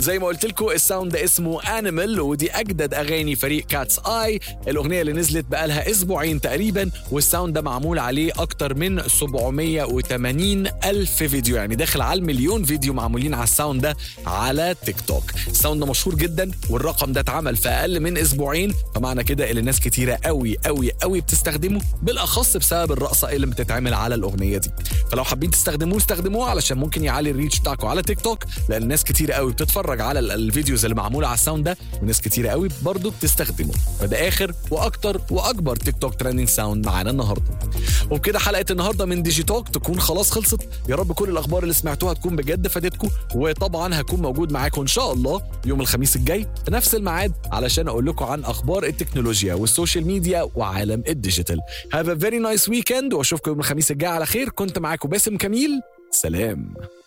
زي ما قلت لكم الساوند ده اسمه انيمال ودي اجدد اغاني فريق كاتس اي الاغنيه اللي نزلت بقالها اسبوعين تقريبا والساوند ده معمول عليه اكتر من 780 الف فيديو يعني داخل على المليون فيديو معمولين على الساوند ده على تيك توك الساوند ده مشهور جدا والرقم ده اتعمل في اقل من اسبوعين فمعنى كده ان ناس كتيره قوي قوي قوي بتستخدمه بالاخص بسبب الرقصه اللي بتتعمل على الاغنيه دي فلو حابين تستخدموه استخدموه علشان ممكن يعلي الريتش بتاعكم على تيك توك لان ناس كتيره قوي بتتفرج على ال- الفيديوز اللي معموله على الساوند ده وناس كتيره قوي برضه بتستخدمه فده اخر واكتر واكبر تيك توك ترending ساوند معانا النهارده وبكده حلقه النهارده من ديجي توك تكون خلاص خلصت يا رب كل الاخبار اللي سمعتوها تكون بجد فادتكم وطبعا هكون موجود معاكم ان شاء الله يوم الخميس الجاي في نفس الميعاد علشان اقول لكم عن اخبار التكنولوجيا والسوشيال ميديا وعالم الديجيتال هاف ا فيري نايس ويكند واشوفكم يوم الخميس الجاي على خير كنت معاكم باسم كميل سلام